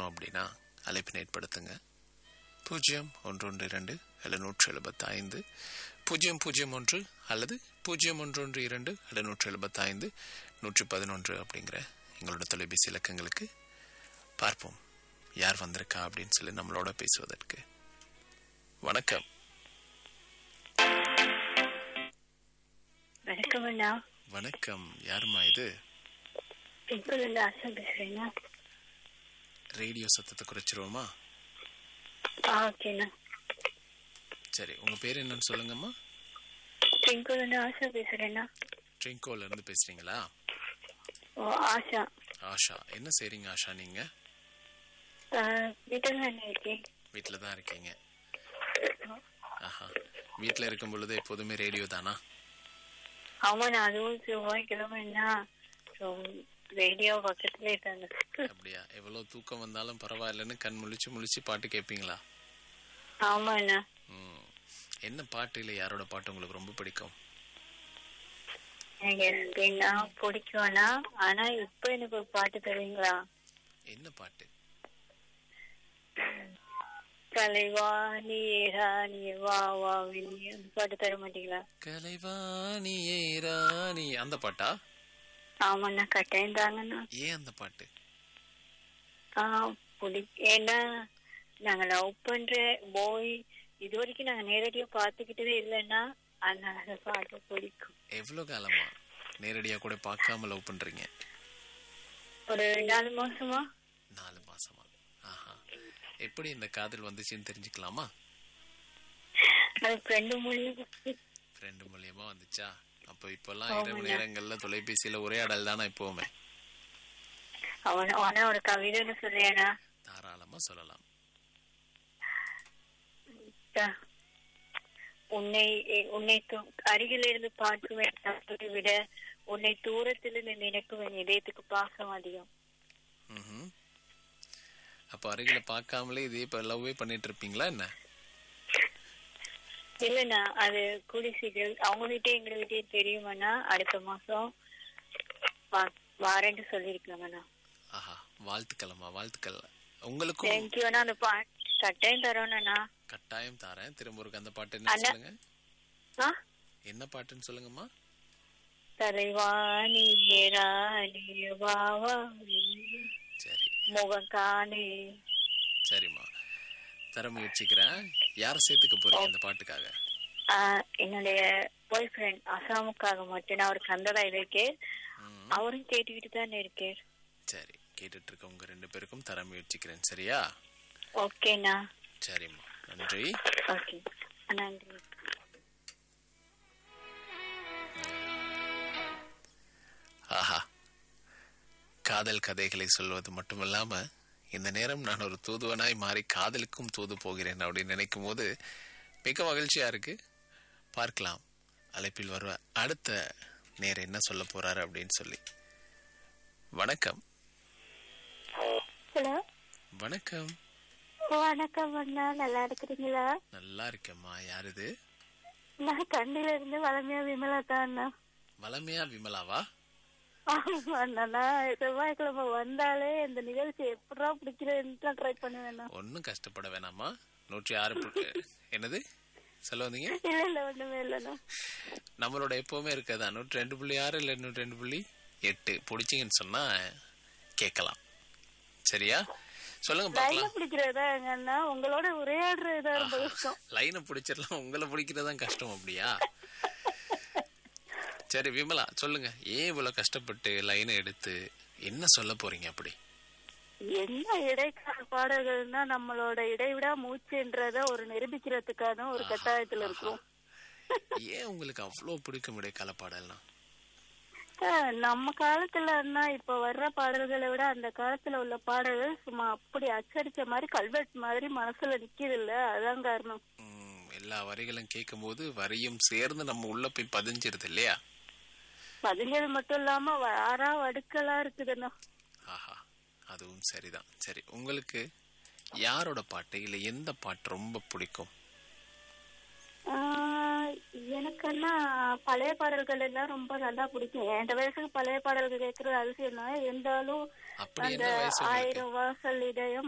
அப்படின்னா அழைப்பினை ஏற்படுத்துங்க பூஜ்ஜியம் ஒன்று ஒன்று இரண்டு எழுநூற்று எழுபத்தி ஐந்து பூஜ்ஜியம் பூஜ்ஜியம் ஒன்று அல்லது பூஜ்ஜியம் ஒன்று ஒன்று இரண்டு எழுநூற்று எழுபத்தி ஐந்து நூற்றி பதினொன்று அப்படிங்கிற எங்களோட தொலைபேசி இலக்கங்களுக்கு பார்ப்போம் யார் வந்திருக்கா அப்படின்னு சொல்லி நம்மளோட பேசுவதற்கு வணக்கம் வணக்கம் அண்ணா வணக்கம் யாரும்மா இது பிம்பிள் இருந்து ஆசா பேசுறேண்ணா ரேடியோ சத்தத்தை குறைச்சிருவோமா ஆ ஓகேண்ணா சரி உங்க பேர் என்னன்னு சொல்லுங்கம்மா பிம்பிள் இருந்து ஆசா பேசுறேண்ணா ட்ரிங்கோல இருந்து பேசுறீங்களா ஓ ஆஷா ஆஷா என்ன செய்றீங்க ஆஷா நீங்க வீட்டில் தான் இருக்கேன் வீட்டில தான் இருக்கீங்க ஆஹா வீட்டில் இருக்கும் பொழுது எப்போதுமே ரேடியோ தானா ஆமாண்ணா அதுவும் செவ்வாய்க்கிழமைண்ணா ரேடியோ பக்கத்துல இருக்காங்க அப்படியா எவ்வளவு தூக்கம் வந்தாலும் பரவாயில்லைன்னு கண் முழிச்சு முழிச்சு பாட்டு கேட்பீங்களா ஆமாண்ணா ம். என்ன பாட்டு இல்லை யாரோட பாட்டு உங்களுக்கு ரொம்ப பிடிக்கும் எனக்கு எப்படின்னா பிடிக்கும்ண்ணா ஆனா இப்ப எனக்கு ஒரு பாட்டு தருவீங்களா என்ன பாட்டு கலைவாணி ராணி வா வா வெளியே அந்த பாட்டு தர மாட்டீங்களா கலைவாணியே ராணி அந்த பாட்டா ஆமாண்ணா கட்டாயம் தாங்கண்ணா ஏன் அந்த பாட்டு ஆ பிடி ஏன்னா நாங்க லவ் பண்ற போய் இது வரைக்கும் நாங்க நேரடியா பாத்துக்கிட்டதே இல்லைன்னா அதனால அந்த பாட்டு பிடிக்கும் எவ்வளவு காலமா நேரடியா கூட பார்க்காம லவ் பண்றீங்க ஒரு நாலு மாசமா நாலு மாசமா ஆஹா எப்படி இந்த காதல் வந்துச்சுன்னு தெரிஞ்சுக்கலாமா அது ஃப்ரெண்டு மூலியம் ஃப்ரெண்டு மூலியமா வந்துச்சா அப்போ இப்பெல்லாம் இரவு நேரங்கள்ல தொலைபேசியில உரையாடல் தானே எப்பவுமே அவன அவன ஒரு கவிதைன்னு சொல்லியானா தாராளமா சொல்லலாம் உன்னை உன்னை து- அருகில் இருந்து பார்க்குவேன் தப்பதை விட உன்னை தூரத்திலிருந்து நினைக்குவேன் இதயத்துக்கு பாசம் அதிகம் ம்ஹும். அப்போ அருகில பார்க்காமலே இதே இப்ப லவ்வே பண்ணிட்டு இருப்பீங்களா என்ன இல்லண்ணா அது கூடி சீக்கிரம் அவங்க வீட்டே எங்க வீட்டே தெரியுமாண்ணா அடுத்த மாசம் வா- வாரேன்னு சொல்லிருக்காங்கண்ணா ஆஹா வாழ்த்துக்கள்மா வாழ்த்துக்கள் உங்களுக்கும் தேங்க்யூண்ணா அந்த பா கட்டாயம் தரோண்ணா கட்டாயம் தாரேன் திரும்ப ஒரு அந்த பாட்டு என்ன அண்ணா. சொல்லுங்க ஆ என்ன பாட்டுன்னு சொல்லுங்கம்மா தலைவாணி ராணி வாவா சரி முகம் காணி சரிம்மா தர முயற்சிக்கிறேன் யார் சேர்த்துக்க போறீங்க இந்த பாட்டுக்காக ஆ, என்னுடைய பாய் ஃப்ரெண்ட் அசாமுக்காக மட்டும் நான் அவருக்கு அந்த இருக்கு ம், அவரும் கேட்டுக்கிட்டு தான் இருக்கேன் சரி கேட்டுட்டு இருக்க உங்க ரெண்டு பேருக்கும் தர முயற்சிக்கிறேன் சரியா ஓகேண்ணா சரிம்மா நன்றி ஓகே நன்றி ஆஹா காதல் கதைகளை சொல்வது மட்டுமல்லாம இந்த நேரம் நான் ஒரு தூதுவனாய் மாறி காதலுக்கும் தூது போகிறேன் அப்படின்னு நினைக்கும் போது மிக மகிழ்ச்சியா இருக்கு பார்க்கலாம் அழைப்பில் வருவ அடுத்த நேரம் என்ன சொல்ல போறாரு அப்படின்னு சொல்லி வணக்கம் ஹலோ வணக்கம் வணக்கம் அண்ணா நல்லா இருக்கிறீங்களா நல்லா இருக்கேம்மா யார் இது நான் கண்டில இருந்து வளமையா விமலா தான் அண்ணா வளமையா விமலாவா ஆமா அண்ணா நான் செவ்வாய்க்கிழமை வந்தாலே இந்த நிகழ்ச்சி எப்படா பிடிக்கிறேன்னு ட்ரை பண்ணுவேண்ணா ஒன்றும் கஷ்டப்பட வேணாமா நூற்றி ஆறு பு- என்னது சொல்ல வந்தீங்க இல்ல இல்ல ஒண்ணுமே இல்லண்ணா நம்மளோட எப்பவுமே இருக்கதா நூற்றி ரெண்டு புள்ளி ஆறு இல்லை நூற்றி ரெண்டு புள்ளி எட்டு பிடிச்சிங்கன்னு சொன்னா கேட்கலாம் சரியா சொல்லுங்க லைன பார்க்கலாம் பிடிக்கிறதா எங்க அண்ணா உங்களோட உரையாடுறதா ரொம்ப கஷ்டம் லைனை பிடிச்சிடலாம் உங்களை பிடிக்கிறதான் கஷ்டம் அப்படியா சரி விமலா சொல்லுங்க ஏன் இவ்வளவு கஷ்டப்பட்டு லைனை எடுத்து என்ன சொல்ல போறீங்க அப்படி என்ன இடைக்கால பாடல்கள்னா நம்மளோட இடைவிடா மூச்சுன்றத ஒரு நிரூபிக்கிறதுக்கான ஒரு கட்டாயத்துல இருக்கும் ஏன் உங்களுக்கு அவ்வளவு பிடிக்கும் இடைக்கால பாடல்லாம் ஆஹ் நம்ம காலத்துல அண்ணா இப்ப வர்ற பாடல்களை விட அந்த காலத்துல உள்ள பாடல்கள் சும்மா அப்படி அச்சடிச்ச மாதிரி கல்வெட் மாதிரி மனசுல நிக்குது இல்ல அதான் காரணம் ம், எல்லா வரிகளும் கேட்கும்போது வரியும் சேர்ந்து நம்ம உள்ள போய் பதிஞ்சிருது இல்லையா பதினேழு மட்டும் இல்லாம வாரா வடுக்கலா இருக்குதுண்ணா ஆஹா அதுவும் சரிதான் சரி உங்களுக்கு யாரோட பாட்டு இல்ல எந்த பாட்டு ரொம்ப பிடிக்கும் ஆஹ் எனக்குன்னா பழைய பாடல்கள் எல்லாம் ரொம்ப நல்லா பிடிக்கும் என் வயசுக்கு பழைய பாடல்கள் கேட்கறது அதிசயம் தான் இருந்தாலும் அப்படி அந்த என்ன வயசு உங்களுக்கு ஆயிரம் வாசல் இதயம்